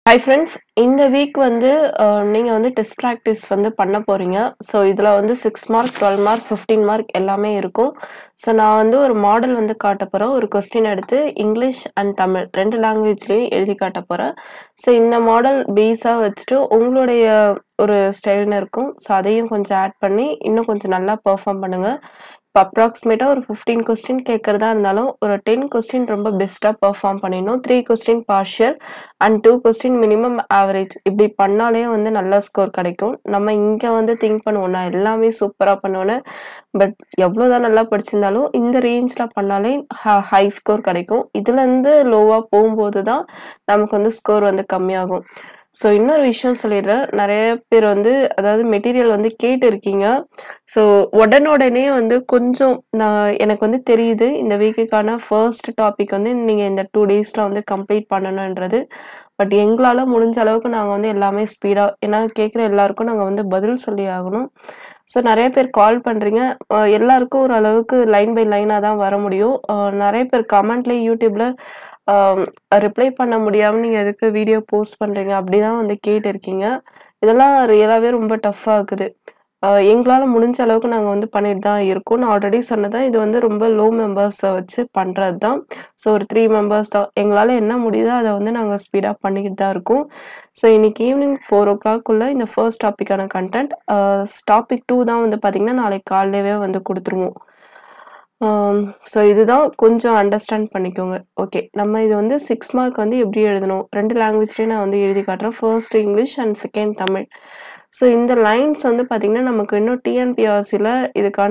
Hi friends இந்த week வந்து நீங்கள் வந்து டெஸ்ட் ப்ராக்டிஸ் வந்து பண்ண போகிறீங்க ஸோ இதில் வந்து six mark twelve mark fifteen mark எல்லாமே இருக்கும் ஸோ நான் வந்து ஒரு மாடல் வந்து காட்ட போகிறேன் ஒரு கொஸ்டின் எடுத்து இங்கிலீஷ் அண்ட் தமிழ் ரெண்டு லாங்குவேஜ்லேயும் எழுதி காட்ட போகிறேன் ஸோ இந்த மாடல் பேஸாக வச்சுட்டு உங்களுடைய ஒரு ஸ்டைல்னு இருக்கும் ஸோ அதையும் கொஞ்சம் ஆட் பண்ணி இன்னும் கொஞ்சம் நல்லா பெர்ஃபார்ம் பண்ணுங்கள் இப்போ அப்ராக்சிமேட்டாக ஒரு ஃபிஃப்டீன் கொஸ்டின் கேட்குறதா இருந்தாலும் ஒரு டென் கொஸ்டின் ரொம்ப பெஸ்ட்டாக பெர்ஃபார்ம் பண்ணிடணும் three question partial and two question minimum average இப்படி பண்ணாலே வந்து நல்ல ஸ்கோர் கிடைக்கும் நம்ம இங்கே வந்து திங்க் பண்ணுவோம் நான் எல்லாமே சூப்பராக பண்ணுவேன்னு பட் எவ்வளோதான் நல்லா படிச்சிருந்தாலும் இந்த ரேஞ்சில் பண்ணாலே ஹை ஸ்கோர் கிடைக்கும் இதுலேருந்து லோவாக போகும்போது தான் நமக்கு வந்து ஸ்கோர் வந்து கம்மியாகும் ஸோ இன்னொரு விஷயம் சொல்லிடுறேன் நிறைய பேர் வந்து அதாவது மெட்டீரியல் வந்து கேட்டு இருக்கீங்க ஸோ உடனுடனே வந்து கொஞ்சம் நான் எனக்கு வந்து தெரியுது இந்த வீக்குக்கான ஃபர்ஸ்ட் டாபிக் வந்து நீங்கள் இந்த டூ டேஸில் வந்து கம்ப்ளீட் பண்ணணுன்றது பட் எங்களால் முடிஞ்ச அளவுக்கு நாங்கள் வந்து எல்லாமே ஸ்பீடாக ஏன்னா கேட்குற எல்லாருக்கும் நாங்கள் வந்து பதில் சொல்லி ஆகணும் ஸோ நிறைய பேர் கால் பண்ணுறீங்க எல்லாருக்கும் ஒரு அளவுக்கு லைன் பை லைனாக தான் வர முடியும் அஹ் நிறைய பேர் கமெண்ட்லேயே யூடியூப்பில் ரிப்ளை பண்ண முடியாமல் நீங்கள் எதுக்கு வீடியோ போஸ்ட் பண்ணுறீங்க அப்படி தான் வந்து கேட்டிருக்கீங்க இதெல்லாம் ரியலாகவே ரொம்ப டஃப்பாக இருக்குது எங்களால் முடிஞ்ச அளவுக்கு நாங்கள் வந்து பண்ணிட்டு தான் இருக்கோம் நான் ஆல்ரெடி சொன்னதான் இது வந்து ரொம்ப லோ மெம்பர்ஸை வச்சு பண்ணுறது தான் ஸோ ஒரு த்ரீ மெம்பர்ஸ் தான் எங்களால் என்ன முடியுதோ அதை வந்து நாங்கள் ஸ்பீடாக பண்ணிக்கிட்டு தான் இருக்கோம் ஸோ இன்னைக்கு ஈவினிங் ஃபோர் ஓ கிளாக்குள்ளே இந்த ஃபர்ஸ்ட் டாப்பிக்கான கண்டென்ட் டாபிக் டூ தான் வந்து பார்த்திங்கன்னா நாளைக்கு காலையிலே வந்து கொடுத்துருவோம் ஸோ இதுதான் கொஞ்சம் அண்டர்ஸ்டாண்ட் பண்ணிக்கோங்க ஓகே நம்ம இது வந்து சிக்ஸ் மார்க் வந்து எப்படி எழுதணும் ரெண்டு லாங்குவேஜ்லேயும் நான் வந்து எழுதி காட்டுறேன் first English and second Tamil so இந்த லைன்ஸ் வந்து பார்த்திங்கன்னா நமக்கு இன்னும் டிஎன்பிஆர்சியில் இதுக்கான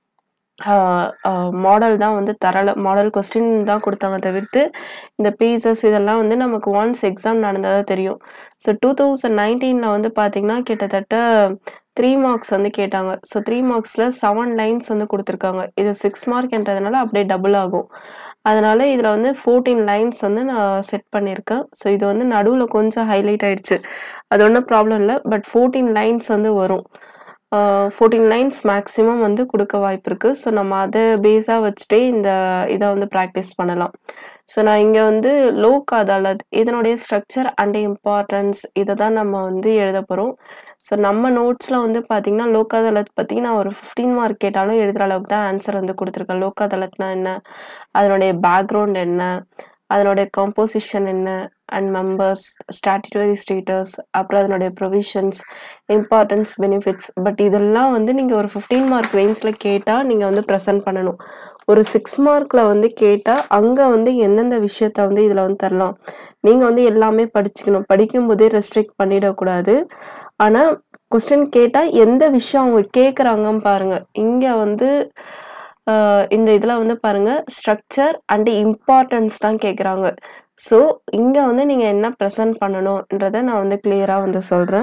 மாடல் தான் வந்து தரலை மாடல் கொஸ்டின் தான் கொடுத்தாங்க தவிர்த்து இந்த பேஜஸ் இதெல்லாம் வந்து நமக்கு ஒன்ஸ் எக்ஸாம் நடந்ததாக தெரியும் ஸோ டூ தௌசண்ட் நைன்டீனில் வந்து பார்த்திங்கன்னா கிட்டத்தட்ட த்ரீ மார்க்ஸ் வந்து கேட்டாங்க ஸோ த்ரீ மார்க்ஸில் செவன் லைன்ஸ் வந்து கொடுத்துருக்காங்க இது சிக்ஸ் மார்க்ன்றதுனால அப்படியே டபுள் ஆகும் அதனால இதில் வந்து ஃபோர்டீன் லைன்ஸ் வந்து நான் செட் பண்ணியிருக்கேன் ஸோ இது வந்து நடுவில் கொஞ்சம் ஹைலைட் ஆயிடுச்சு அது ஒன்றும் ப்ராப்ளம் இல்லை பட் ஃபோர்டீன் லைன்ஸ் வந்து வரும் ஃபோர்டீன் லைன்ஸ் மேக்ஸிமம் வந்து கொடுக்க வாய்ப்பு இருக்குது ஸோ நம்ம அதை பேஸாக வச்சுட்டே இந்த இதை வந்து ப்ராக்டிஸ் பண்ணலாம் ஸோ நான் இங்கே வந்து லோக் அதாலத் இதனுடைய ஸ்ட்ரக்சர் அண்ட் இம்பார்ட்டன்ஸ் இதை தான் நம்ம வந்து எழுத போகிறோம் ஸோ நம்ம நோட்ஸில் வந்து பார்த்திங்கன்னா லோக் அதாலத் பற்றி நான் ஒரு ஃபிஃப்டீன் மார்க் கேட்டாலும் எழுதுகிற அளவுக்கு தான் ஆன்சர் வந்து கொடுத்துருக்கேன் லோக் அதாலத்னா என்ன அதனுடைய பேக்ரவுண்ட் என்ன அதனுடைய கம்போசிஷன் என்ன அண்ட் மெம்பர்ஸ் ஸ்டாட்டுட்டரி ஸ்டேட்டஸ் அப்புறம் அதனுடைய ப்ரொவிஷன்ஸ் இம்பார்ட்டன்ஸ் பெனிஃபிட்ஸ் பட் இதெல்லாம் வந்து நீங்கள் ஒரு ஃபிஃப்டீன் மார்க் ரேஞ்சில் கேட்டால் நீங்கள் வந்து ப்ரெசென்ட் பண்ணணும் ஒரு சிக்ஸ் மார்க்கில் வந்து கேட்டால் அங்கே வந்து எந்தெந்த விஷயத்த வந்து இதில் வந்து தரலாம் நீங்கள் வந்து எல்லாமே படிச்சுக்கணும் படிக்கும்போதே ரெஸ்ட்ரிக்ட் பண்ணிடக்கூடாது ஆனால் கொஸ்டின் கேட்டால் எந்த விஷயம் அவங்க கேட்குறாங்கன்னு பாருங்கள் இங்கே வந்து இந்த இதில் வந்து பாருங்கள் ஸ்ட்ரக்சர் அண்ட் இம்பார்ட்டன்ஸ் தான் கேட்குறாங்க ஸோ இங்கே வந்து நீங்கள் என்ன ப்ரெசன்ட் பண்ணணுன்றதை நான் வந்து கிளியராக வந்து சொல்கிறேன்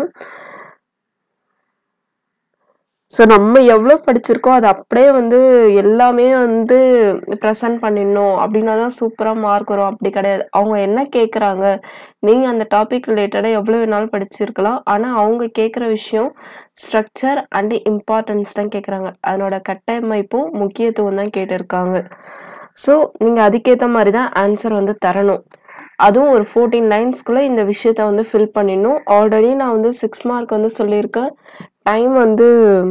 ஸோ நம்ம எவ்வளோ படிச்சிருக்கோம் அது அப்படியே வந்து எல்லாமே வந்து ப்ரெசன்ட் பண்ணிடணும் அப்படின்னா தான் சூப்பராக மார்க் வரும் அப்படி கிடையாது அவங்க என்ன கேட்குறாங்க நீங்கள் அந்த டாபிக் ரிலேட்டடாக எவ்வளோ வேணாலும் படிச்சிருக்கலாம் ஆனால் அவங்க கேட்குற விஷயம் ஸ்ட்ரக்சர் அண்ட் இம்பார்ட்டன்ஸ் தான் கேட்குறாங்க அதனோட கட்டமைப்பும் முக்கியத்துவம் தான் கேட்டிருக்காங்க ஸோ நீங்கள் அதுக்கேற்ற மாதிரி தான் ஆன்சர் வந்து தரணும் அதுவும் ஒரு ஃபோர்டீன் லைன்ஸ்குள்ளே இந்த விஷயத்த வந்து ஃபில் பண்ணிடணும் ஆல்ரெடி நான் வந்து சிக்ஸ் மார்க் வந்து சொல்லியிருக்கேன் டைம் வந்து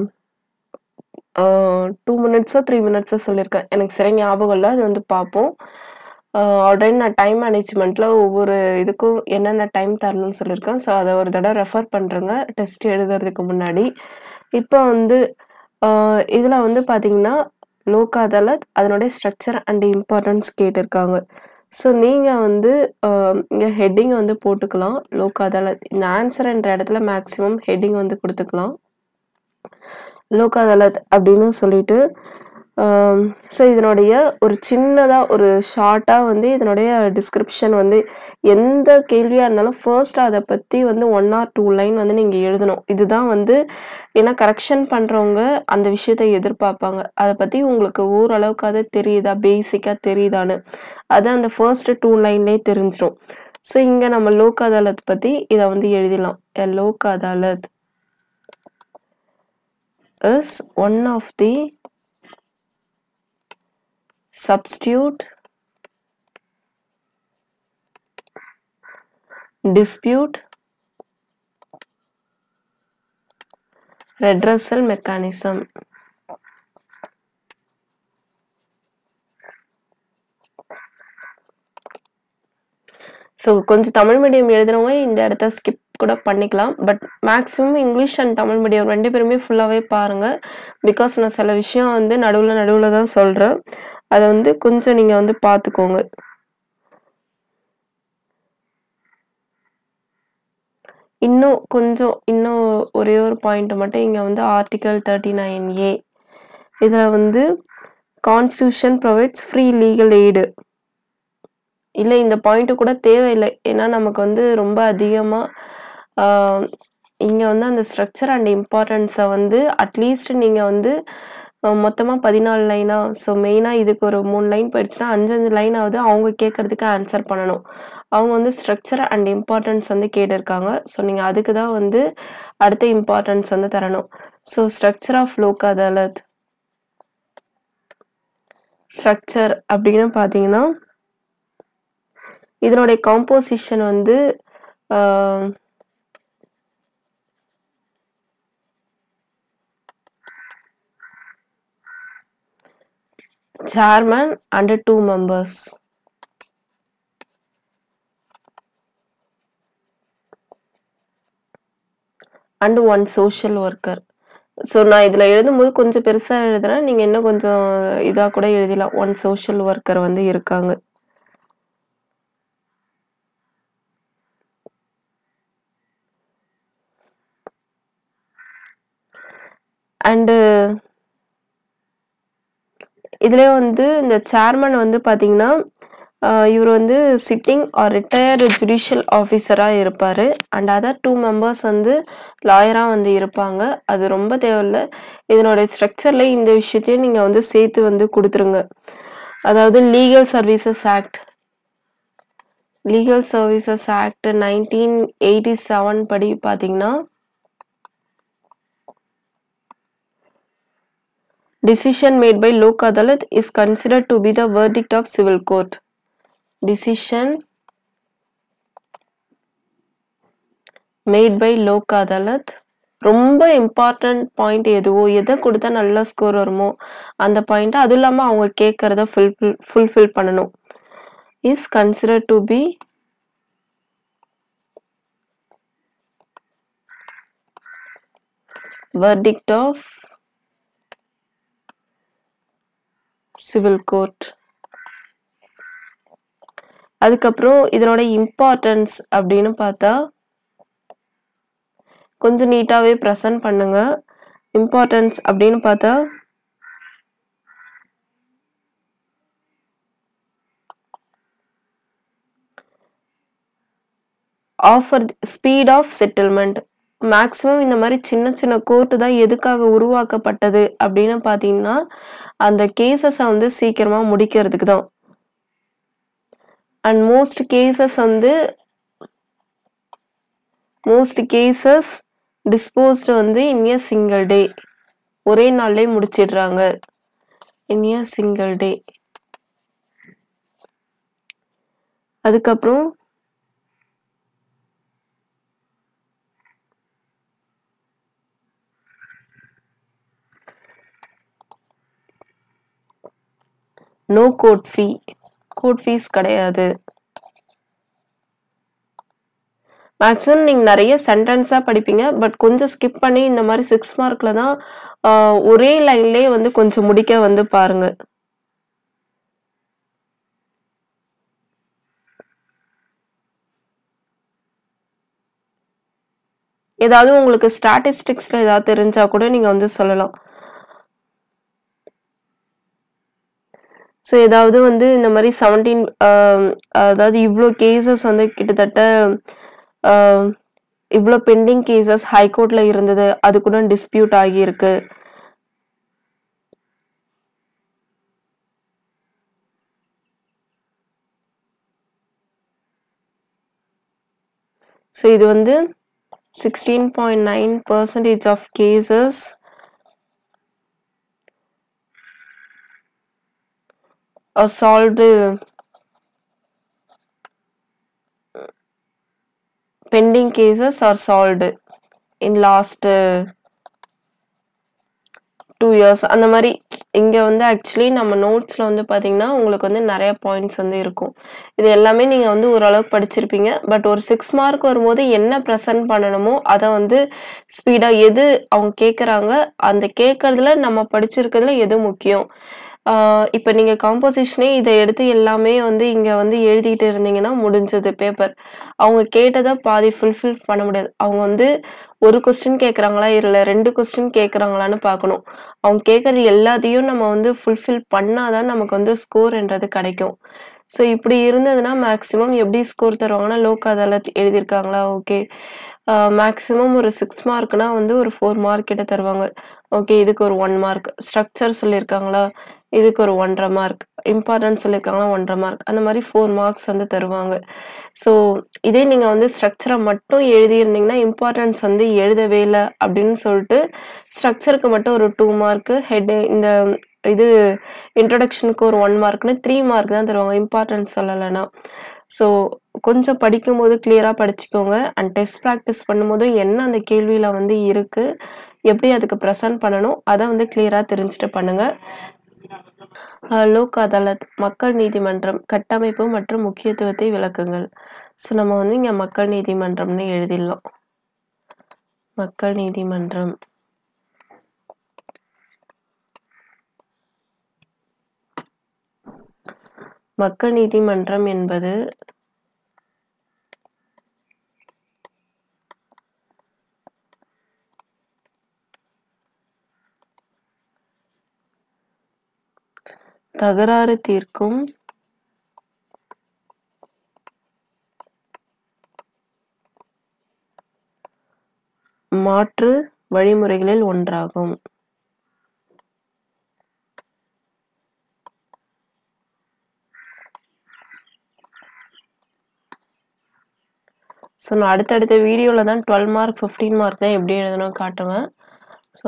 டூ மினிட்ஸோ த்ரீ மினிட்ஸோ சொல்லியிருக்கேன் எனக்கு சரி ஞாபகம் இல்லை அது வந்து பார்ப்போம் ஆல்ரெடி நான் டைம் மேனேஜ்மெண்ட்டில் ஒவ்வொரு இதுக்கும் என்னென்ன டைம் தரணும்னு சொல்லியிருக்கேன் ஸோ அதை ஒரு தடவை ரெஃபர் பண்ணுறேங்க டெஸ்ட் எழுதுறதுக்கு முன்னாடி இப்போ வந்து இதில் வந்து பார்த்தீங்கன்னா லோக் அதாலத் அதனுடைய ஸ்ட்ரக்சர் அண்ட் இம்பார்ட்டன்ஸ் கேட்டிருக்காங்க ஸோ நீங்கள் வந்து இங்கே ஹெட்டிங் வந்து போட்டுக்கலாம் லோக் அதாலத் இந்த ஆன்சர்ன்ற இடத்துல மேக்ஸிமம் ஹெட்டிங் வந்து கொடுத்துக்கலாம் லோக் அதாலத் அப்படின்னு சொல்லிட்டு ஸோ இதனுடைய ஒரு சின்னதாக ஒரு ஷார்ட்டாக வந்து இதனுடைய டிஸ்கிரிப்ஷன் வந்து எந்த கேள்வியாக இருந்தாலும் ஃபர்ஸ்ட் அதை பற்றி வந்து ஒன் ஆர் டூ லைன் வந்து நீங்கள் எழுதணும் இதுதான் வந்து ஏன்னா கரெக்ஷன் பண்ணுறவங்க அந்த விஷயத்தை எதிர்பார்ப்பாங்க அதை பற்றி உங்களுக்கு ஓரளவுக்கு அது தெரியுதா பேசிக்காக தெரியுதான்னு அது அந்த ஃபர்ஸ்ட் டூ லைன்லேயே தெரிஞ்சிடும் ஸோ இங்கே நம்ம லோக் அதாலத் பற்றி இதை வந்து எழுதிடலாம் Lok Adalat is one of the substitute dispute redressal mechanism so கொஞ்சம் தமிழ் மீடியம் எழுதுறவங்க இந்த இடத்த ஸ்கிப் கூட பண்ணிக்கலாம் but maximum English and Tamil medium ரெண்டு பேருமே ஃபுல்லாகவே பாருங்கள் பிகாஸ் நான் சில விஷயம் வந்து நடுவில் நடுவில் தான் சொல்கிறேன் அதை வந்து கொஞ்சம் நீங்கள் வந்து பார்த்துக்கோங்க இன்னும் கொஞ்சம் இன்னும் ஒரே ஒரு பாயிண்ட் மட்டும் இங்கே வந்து ஆர்டிகல் தேர்ட்டி நைன் ஏ இதில் வந்து constitution provides free legal aid இல்லை இந்த பாயிண்ட்டு கூட தேவையில்லை ஏன்னா நமக்கு வந்து ரொம்ப அதிகமாக இங்கே வந்து அந்த ஸ்ட்ரக்சர் அண்ட் இம்பார்ட்டன்ஸை வந்து அட்லீஸ்ட் நீங்கள் வந்து மொத்தமாக பதினாலு லைனா ஸோ மெயினாக இதுக்கு ஒரு மூணு லைன் போயிடுச்சுன்னா அஞ்சஞ்சு லைனாவது அவங்க கேட்குறதுக்கு ஆன்சர் பண்ணணும் அவங்க வந்து ஸ்ட்ரக்சர் அண்ட் இம்பார்ட்டன்ஸ் வந்து கேட்டிருக்காங்க ஸோ நீங்கள் அதுக்கு தான் வந்து அடுத்த இம்பார்ட்டன்ஸ் வந்து தரணும் so structure of Lok Adalat structure அப்படின்னு பார்த்தீங்கன்னா இதனுடைய காம்போசிஷன் வந்து chairman and two members and one social worker so நான் இதில் எழுதும்போது கொஞ்சம் பெருசாக எழுதுறேன் நீங்கள் இன்னும் கொஞ்சம் இதாக கூட எழுதிடலாம் ஒன் சோஷியல் ஒர்க்கர் வந்து இருக்காங்க அண்டு இதுலேயே வந்து இந்த சேர்மன் வந்து பார்த்தீங்கன்னா இவர் வந்து சிட்டிங் ஆர் ரிட்டையர்டு ஜுடிஷியல் ஆஃபீஸராக இருப்பார் அண்ட் அதர் டூ மெம்பர்ஸ் வந்து லாயராக வந்து இருப்பாங்க அது ரொம்ப தேவையில்லை இதனுடைய ஸ்ட்ரக்சரில் இந்த விஷயத்தையும் நீங்கள் வந்து சேர்த்து வந்து கொடுத்துருங்க அதாவது legal services act legal services act nineteen eighty seven படி பார்த்தீங்கன்னா decision made by Lok Adalat is considered to be the verdict of civil court. Decision made by Lok Adalat ரொம்ப இம்பார்ட்டன்ட் பாயிண்ட் எதுவோ எதை கொடுத்தா நல்ல ஸ்கோர் வருமோ அந்த point அதுவும் இல்லாமல் அவங்க கேட்குறத ஃபுல்ஃபில் ஃபுல்ஃபில் பண்ணணும் is consider to be verdict of civil court அதுக்கப்புறம் இதனோட இம்பார்ட்டன்ஸ் அப்படின்னு பார்த்தா கொஞ்சம் நீட்டாகவே ப்ரெசன்ட் பண்ணுங்க இம்பார்ட்டன்ஸ் அப்படின்னு பார்த்தா offer speed of settlement maximum இந்த மாதிரி சின்ன சின்ன கோர்ட்டு தான் எதுக்காக உருவாக்கப்பட்டது அப்படின்னு பார்த்தீங்கன்னா அந்த கேசஸை வந்து சீக்கிரமாக முடிக்கிறதுக்கு தான் அண்ட் மோஸ்ட் கேசஸ் வந்து மோஸ்ட் கேசஸ் டிஸ்போஸ்டு வந்து இன் எ சிங்கிள் டே ஒரே நாள்லேயே முடிச்சிடுறாங்க இன் எ சிங்கிள் டே அதுக்கப்புறம் no court fee court fees கிடையாது மேக்ஸிமம் நீங்கள் நிறைய சென்டென்ஸாக படிப்பீங்க பட் கொஞ்சம் ஸ்கிப் பண்ணி இந்த மாதிரி சிக்ஸ் மார்க்கில் தான் ஆஹ், ஒரே லைன்லேயே வந்து கொஞ்சம் முடிக்க வந்து பாருங்க ஏதாவது உங்களுக்கு ஸ்டாட்டிஸ்டிக்ஸில் ஏதாவது தெரிஞ்சா கூட நீங்கள் வந்து சொல்லலாம் ஸோ ஏதாவது வந்து இந்த மாதிரி செவன்டீன் அதாவது இவ்வளோ கேசஸ் வந்து கிட்டத்தட்ட ஆஹ், இவ்வளோ பெண்டிங் கேசஸ் ஹைகோர்ட்டில் இருந்தது அது கூட டிஸ்பியூட் ஆகியிருக்கு ஸோ இது வந்து sixteen point nine percentage of cases solved pending cases are solved in last two years அந்த மாதிரி இங்கே வந்து ஆக்சுவலி நம்ம நோட்ஸில் வந்து பார்த்தீங்கன்னா உங்களுக்கு வந்து நிறைய பாயிண்ட்ஸ் வந்து இருக்கும் இது எல்லாமே நீங்கள் வந்து ஓரளவுக்கு படிச்சிருப்பீங்க பட் ஒரு சிக்ஸ் மார்க் வரும்போது என்ன ப்ரெசென்ட் பண்ணணுமோ அதை வந்து ஸ்பீடாக எது அவங்க கேட்குறாங்க அந்த கேட்குறதுல நம்ம படிச்சிருக்கிறதுல எது முக்கியம் இப்போ நீங்கள் காம்போசிஷனே இதை எடுத்து எல்லாமே வந்து இங்கே வந்து எழுதிட்டு இருந்தீங்கன்னா முடிஞ்சது பேப்பர் அவங்க கேட்டதை பாதி ஃபுல்ஃபில் பண்ண முடியாது அவங்க வந்து ஒரு கொஸ்டின் கேட்குறாங்களா இல்லை ரெண்டு கொஸ்டின் கேட்குறாங்களான்னு பார்க்கணும் அவங்க கேட்குறது எல்லாத்தையும் நம்ம வந்து ஃபுல்ஃபில் பண்ணாதான் நமக்கு வந்து ஸ்கோர்ன்றது கிடைக்கும் ஸோ இப்படி இருந்ததுன்னா மேக்ஸிமம் எப்படி ஸ்கோர் தருவாங்கன்னா லோக் அதாலத் எழுதியிருக்காங்களா ஓகே மேக்ஸிமம் ஒரு சிக்ஸ் மார்க்னா வந்து ஒரு ஃபோர் மார்க் கிட்ட தருவாங்க ஓகே இதுக்கு ஒரு ஒன் மார்க் ஸ்ட்ரக்சர் சொல்லியிருக்காங்களா இதுக்கு ஒரு ஒன்றரை மார்க் இம்பார்ட்டன்ஸ் சொல்லியிருக்காங்களா ஒன்றரை மார்க் அந்த மாதிரி ஃபோர் மார்க்ஸ் வந்து தருவாங்க ஸோ இதே நீங்கள் வந்து ஸ்ட்ரக்சரை மட்டும் எழுதியிருந்தீங்கன்னா இம்பார்ட்டன்ஸ் வந்து எழுதவே இல்லை அப்படின்னு சொல்லிட்டு ஸ்ட்ரக்சருக்கு மட்டும் ஒரு டூ மார்க்கு ஹெட்டு இந்த இது இன்ட்ரடக்ஷனுக்கு ஒரு ஒன் மார்க்னு த்ரீ மார்க் தான் தருவாங்க இம்பார்ட்டன்ஸ் சொல்லலைன்னா ஸோ கொஞ்சம் படிக்கும்போது கிளியராக படிச்சுக்கோங்க அண்ட் டெஸ்ட் ப்ராக்டிஸ் பண்ணும்போது என்ன அந்த கேள்வியில் வந்து இருக்குது எப்படி அதுக்கு ப்ரெசன்ட் பண்ணணும் அதை வந்து கிளியராக தெரிஞ்சுட்டு பண்ணுங்கள் லோக் அதாலத் மக்கள் நீதிமன்றம் கட்டமைப்பு மற்றும் முக்கியத்துவத்தை விளக்குங்கள் ஸோ நம்ம வந்து இங்கே மக்கள் நீதிமன்றம்னு எழுதிடலாம் மக்கள் நீதிமன்றம் மக்கள் நீதிமன்றம் என்பது தகராறு தீர்க்கும் மாற்று வழிமுறைகளில் ஒன்றாகும் ஸோ நான் அடுத்தடுத்த வீடியோவில் தான் டுவெல் மார்க் ஃபிஃப்டீன் மார்க் தான் எப்படி எழுதணும் காட்டுவேன் ஸோ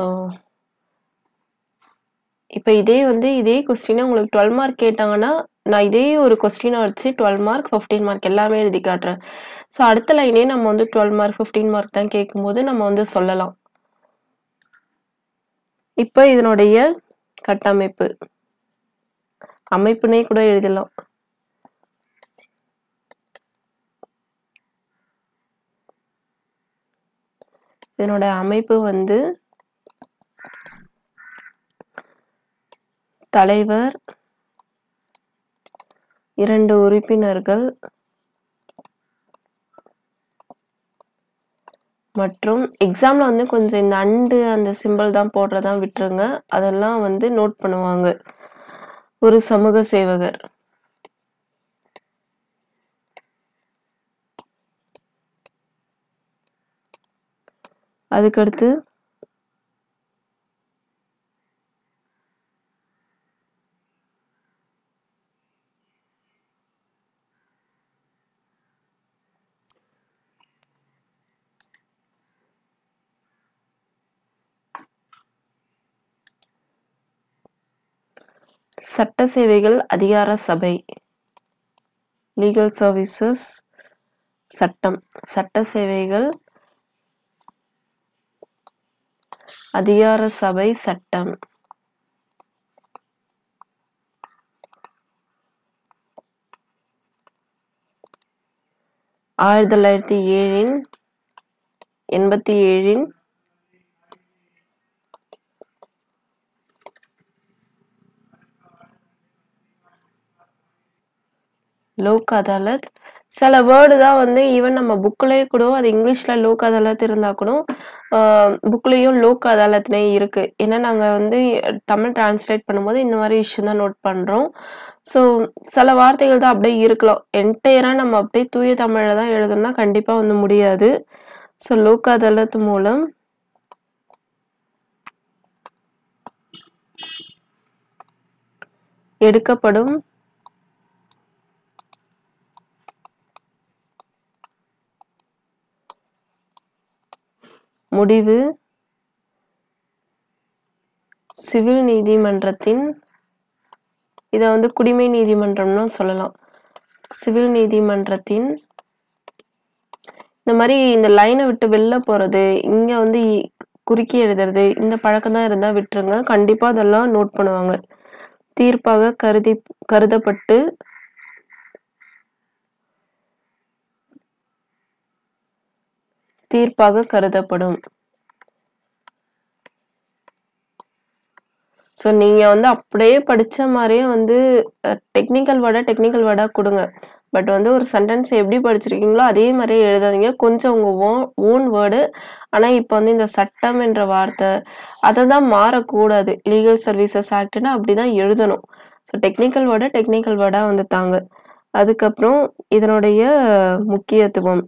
இப்போ இதே வந்து இதே கொஸ்டினை உங்களுக்கு டுவெல் மார்க் கேட்டாங்கன்னா நான் இதே ஒரு கொஸ்டினை வச்சு டுவெல் மார்க் ஃபிஃப்டீன் மார்க் எல்லாமே எழுதி காட்டுறேன் ஸோ அடுத்த லைனே நம்ம வந்து டுவெல் மார்க் ஃபிஃப்டீன் மார்க் தான் கேட்கும்போது நம்ம வந்து சொல்லலாம் இப்போ இதனுடைய கட்டமைப்பு அமைப்புனே கூட எழுதலாம் இதனோட அமைப்பு வந்து தலைவர் இரண்டு உறுப்பினர்கள் மற்றும் எக்ஸாம்ல வந்து கொஞ்சம் இந்த அண்டு அந்த சிம்பிள் தான் போடுறதா விட்டுருங்க அதெல்லாம் வந்து நோட் பண்ணுவாங்க ஒரு சமூக சேவகர் அதுக்கடுத்து சட்ட சேவைகள் அதிகார சபை லீகல் சர்வீசஸ் சட்டம் சட்ட சேவைகள் அதிகார சபை சட்டம் ஆயிரத்தி தொள்ளாயிரத்தி ஏழின் எண்பத்தி ஏழின் லோக் அதாலத் சில வேர்டு தான் வந்து ஈவன் நம்ம புக்லேயே கூட அது இங்கிலீஷில் லோக் அதாலத் இருந்தால் கூட புக்லேயும் லோக் அதாலத்னே இருக்குது ஏன்னா நாங்கள் வந்து தமிழ் டிரான்ஸ்லேட் பண்ணும்போது இந்த மாதிரி விஷயம் தான் நோட் பண்ணுறோம் ஸோ சில வார்த்தைகள் தான் அப்படியே இருக்கலாம் என்டையராக நம்ம அப்படியே தூய தமிழில் தான் எழுதணும்னா கண்டிப்பாக வந்து முடியாது ஸோ லோக் அதாலத் மூலம் எடுக்கப்படும் முடிவு சிவில் நீதிமன்றத்தின் இதை வந்து குடிமை நீதிமன்றம்னு சொல்லலாம் சிவில் நீதிமன்றத்தின் இந்த மாரி இந்த லைன விட்டு வெளில போறது, இங்க வந்து இ குறுக்கி எழுதுறது, இந்த பழக்கம் தான் இருந்தா விட்டுருங்க. கண்டிப்பா அதெல்லாம் நோட் பண்ணுவாங்க. தீர்ப்பாக கருதி கருதப்பட்டு தீர்ப்பாக கருதப்படும். ஸோ நீங்க வந்து அப்படியே படிச்ச மாரியே வந்து அ டெக்னிக்கல் வேர்ட டெக்னிக்கல் வேர்டா குடுங்க. பட் வந்து ஒரு சென்டென்ஸ் எப்படி படிச்சிருக்கீங்களோ, அதே மாரியே எழுதாதீங்க. கொஞ்சம் உங்க ஓ ஓன் வேர்டு. ஆனா இப்ப வந்து இந்த சட்டம் என்ற வார்த்தை, அததான் மாறக்கூடாது. லீகல் சர்வீசஸ் ஆக்ட்ன்னா அப்படிதான் எழுதணும். ஸோ டெக்னிக்கல் வேர்ட டெக்னிக்கல் வேர்டா வந்து தாங்க. அதுக்கப்புறம் இதனுடைய முக்கியத்துவம்.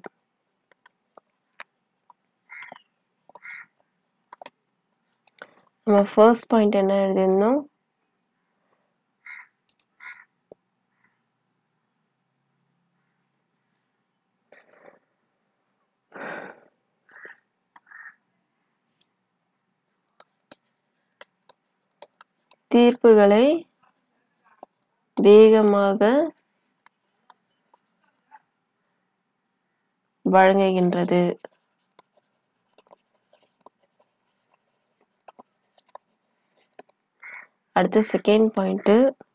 நம்ம ஃபர்ஸ்ட் பாயிண்ட் என்ன எழுதியிருந்தோம்? தீர்ப்புகளை வேகமாக வழங்குகின்றது. அடுத்து second point.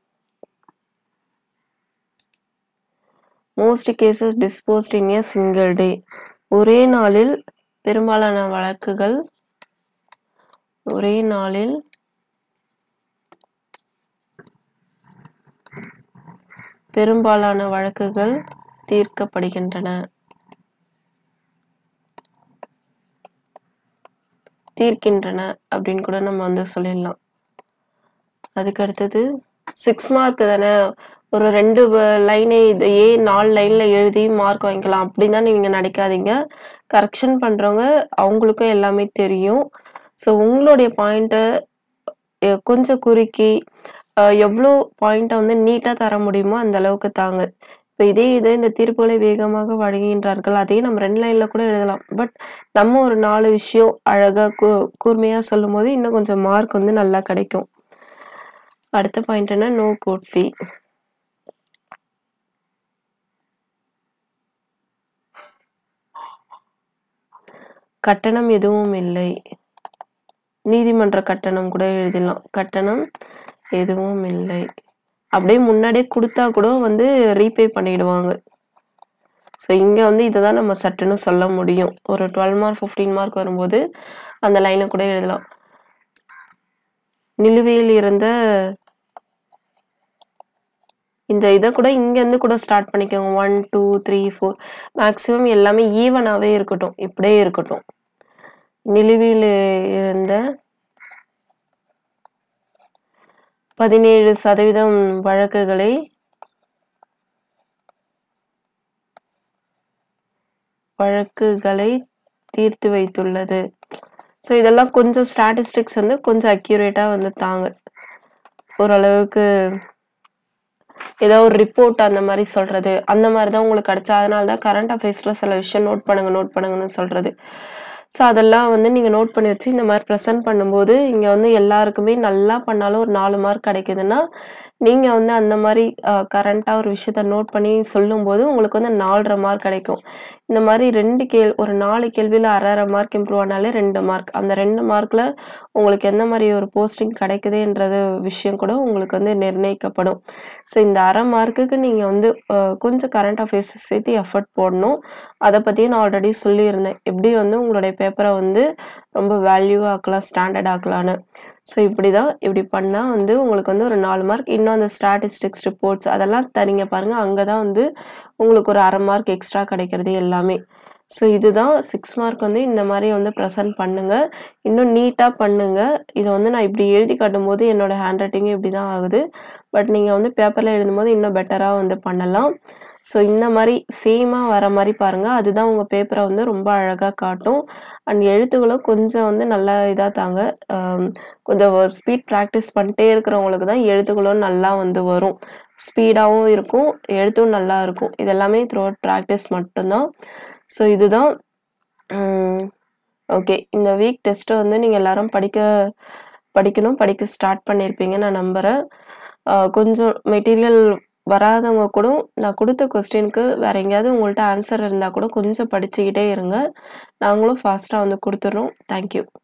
Most cases disposed in a single day. ஒரே நாளில் பெரும்பாலான வழக்குகள் ஒரே நாளில் பெரும்பாலான வழக்குகள் தீர்க்கப்படுகின்றன. தீர்க்கின்றன அப்படின்னு கூட நம்ம வந்து சொல்லிடலாம். அதுக்கு அடுத்தது 6 மார்க் தானே. ஒரு 2 வ லைனே இதையே 4 லைன்ல எழுதி மார்க் வாங்கிக்கலாம் அப்படின்னு தான் நீங்க நினைக்காதீங்க. கரெக்ஷன் பண்றவங்க அவங்களுக்கும் எல்லாமே தெரியும். ஸோ உங்களுடைய பாயிண்ட்ட எ கொஞ்சம் குறுக்கி, அ எவ்ளோ பாயிண்ட்ட வந்து நீட்டா தர முடியுமோ அந்த அளவுக்கு தாங்க. இப்ப இதே இது இந்த தீர்ப்புகளை வேகமாக வழங்குகின்றார்கள். அதையே நம்ம 2 லைன்ல கூட எழுதலாம். பட் நம்ம ஒரு 4 விஷயம் அழகா கூ கூர்மையா சொல்லும்போது, இன்னும் கொஞ்சம் மார்க் வந்து நல்லா கிடைக்கும். அடுத்த பாயிண்ட் என்ன? No court fee. கட்டணம் எதுவும் இல்லை. நீதிமன்ற கட்டணம் கூட எழுதிடலாம். கட்டணம் எதுவும் இல்லை. அப்படியே முன்னாடியே குடுத்தா கூட வந்து ரீபே பண்ணிடுவாங்க. ஸோ இங்க வந்து இத தான் நம்ம சட்டுன்னு சொல்ல முடியும். ஒரு 12 மார்க், 15 மார்க் வரும்போது அந்த லைன கூட எழுதலாம். நிலுவையில் இருந்த இந்த இத கூட இங்கேருந்து கூட ஸ்டார்ட் பண்ணிக்கோங்க. 1, 2, 3, 4 மேக்ஸிமம் எல்லாமே ஈவனாவே இருக்கட்டும். இப்படியே இருக்கட்டும். நிலுவையில் இருந்த 17% வழக்குகளை வழக்குகளை தீர்த்து வைத்துள்ளது. ஸோ இதெல்லாம் கொஞ்சம் ஸ்டாட்டிஸ்டிக்ஸ் வந்து கொஞ்சம் அக்யூரேட்டா வந்து தாங்க. ஓரளவுக்கு ஏதோ ஒரு ரிப்போர்ட் அந்த மாரி சொல்றது. அந்த மாரி தான் உங்களுக்கு கிடைச்சா அதனால தான் கரண்ட் அஃபேர்ஸ்ல சில விஷயம் நோட் பண்ணுங்க, நோட் பண்ணுங்கன்னு சொல்றது. ஸோ அதெல்லாம் வந்து நீங்க நோட் பண்ணி வச்சு இந்த மாரி பிரசன்ட் பண்ணும்போது, இங்க வந்து எல்லாருக்குமே நல்லா பண்ணாலும் ஒரு 4 மார்க் கிடைக்குதுன்னா, நீங்க வந்து அந்த மாரி அ கரண்ட்டா ஒரு விஷயத்த நோட் பண்ணி சொல்லும்போது, உங்களுக்கு வந்து 4 1/2 மார்க் கிடைக்கும். இந்த மாரி 2 கேள் ஒரு 4 கேள்வியில 1/2 1/2 மார்க் இம்ப்ரூவ் ஆனாலே 2 மார்க். அந்த 2 மார்க்ல உங்களுக்கு எந்த மாரி ஒரு போஸ்டிங் கிடைக்குதுன்றது விஷயம் கூட உங்களுக்கு வந்து நிர்ணயிக்கப்படும். ஸோ இந்த 1/2 மார்க்குக்கு நீங்க வந்து அ கொஞ்சம் கரண்ட் அஃபேர்ஸ் சேர்த்து எஃபோர்ட் போடணும். அத பத்தியும் நான் ஆல்ரெடி சொல்லியிருந்தேன். எப்படி வந்து உங்களுடைய பேப்பர வந்து ரொம்ப வேல்யூவா ஆக்கலாம், ஸ்டாண்டர்ட் ஆக்கலான்னு. ஸோ இப்படிதான் இப்படி பண்ணா வந்து உங்களுக்கு வந்து ஒரு 4 மார்க். இன்னும் அந்த ஸ்டாட்டிஸ்டிக்ஸ், ரிப்போர்ட்ஸ் அதெல்லாம் தரீங்க பாருங்க. அங்க தான் வந்து உங்களுக்கு ஒரு 1/2 மார்க் எக்ஸ்ட்ரா கிடைக்கிறது எல்லாமே. ஸோ இதுதான் 6 மார்க் வந்து இந்த மாரி வந்து பிரசன்ட் பண்ணுங்க. இன்னும் நீட்டா பண்ணுங்க. இத வந்து நான் இப்படி எழுதி காட்டும்போது என்னோட ஹேண்ட் ரைட்டிங்கும் இப்படி தான் ஆகுது. பட் நீங்க வந்து பேப்பர்ல எழுதும்போது இன்னும் பெட்டரா வந்து பண்ணலாம். ஸோ இந்த மாரி சேமா வர மாரி பாருங்க. அதுதான் உங்க பேப்பர வந்து ரொம்ப அழகா காட்டும். அண்ட் எழுத்துக்களும் கொஞ்சம் வந்து நல்லா இதா தாங்க. அ கொஞ்சம் ஸ்பீட் பிராக்டிஸ் பண்ணிட்டே இருக்கிறவங்களுக்கு தான் எழுத்துக்களும் நல்லா வந்து வரும். ஸ்பீடாவும் இருக்கும். எழுத்தும் நல்லா இருக்கும். இது எல்லாமே த்ரூ அவுட் பிராக்டிஸ் மட்டும் தான். ஸோ இதுதான் ம் ஓகே. இந்த வீக் டெஸ்ட்ட வந்து நீங்க எல்லாரும் படிக்க படிக்கணும். படிக்க ஸ்டார்ட் பண்ணியிருப்பீங்கன்னு நான் நம்புறேன். அ கொஞ்சம் மெட்டீரியல் வராதவங்க கூட நான் குடுத்த கொஸ்டினுக்கு வேற எங்கேயாவது உங்கள்ட்ட ஆன்சர் இருந்தா கூட கொஞ்சம் படிச்சுக்கிட்டே இருங்க. நாங்களும் ஃபாஸ்ட்டா வந்து குடுத்துர்றோம். Thank you.